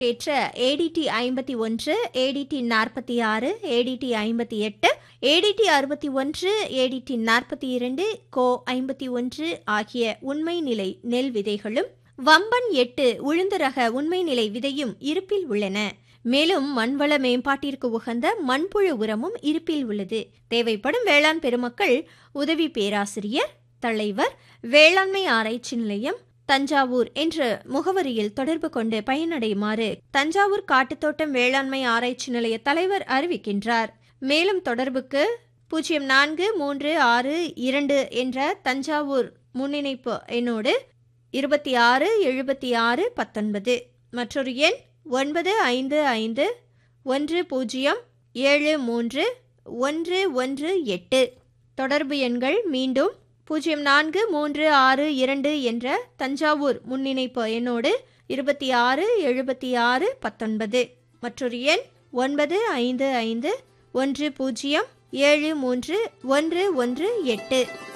ஏற்ற ஏடிடி ஐம்பத்தி ஒன்று ஏடிடி நாற்பத்தி ஆறு ஏடிடி ஐம்பத்தி எட்டு ஏடிடி அறுபத்தி ஒன்று ஏடிடி நாற்பத்தி இரண்டு கோ ஐம்பத்தி ஒன்று ஆகிய உண்மை நிலை நெல் விதைகளும் வம்பன் எட்டு உளுந்து ரக உண்மை நிலை விதையும் இருப்பில் உள்ளன மேலும் மண்வள மேம்பாட்டிற்கு உகந்த மண்புழு உரமும் இருப்பில் உள்ளது தேவைப்படும் வேளாண் பெருமக்கள் உதவி பேராசிரியர் தலைவர் வேளாண்மை ஆராய்ச்சி நிலையம் தஞ்சாவூர் என்ற முகவரியில் தொடர்பு கொண்டு பயனடையுமாறு தஞ்சாவூர் காட்டுத்தோட்டம் வேளாண்மை ஆராய்ச்சி நிலைய தலைவர் அறிவிக்கின்றார் மேலும் தொடர்புக்கு பூஜ்ஜியம் நான்கு மூன்று ஆறு இரண்டு என்ற தஞ்சாவூர் முன்னிணைப்பு எண்ணோடு இருபத்தி ஆறு எழுபத்தி ஆறு பத்தொன்பது மற்றொரு எண் ஒன்பது ஐந்து ஐந்து ஒன்று பூஜ்ஜியம் ஏழு மூன்று ஒன்று ஒன்று எட்டு தொடர்பு எண்கள் மீண்டும் பூஜ்ஜியம் நான்கு மூன்று ஆறு இரண்டு என்ற தஞ்சாவூர் முன்னிணைப்பு எண்ணோடு இருபத்தி ஆறு எழுபத்தி ஆறு பத்தொன்பது மற்றொரு எண் ஒன்பது ஐந்து ஐந்து ஒன்று பூஜ்ஜியம் ஏழு மூன்று ஒன்று ஒன்று எட்டு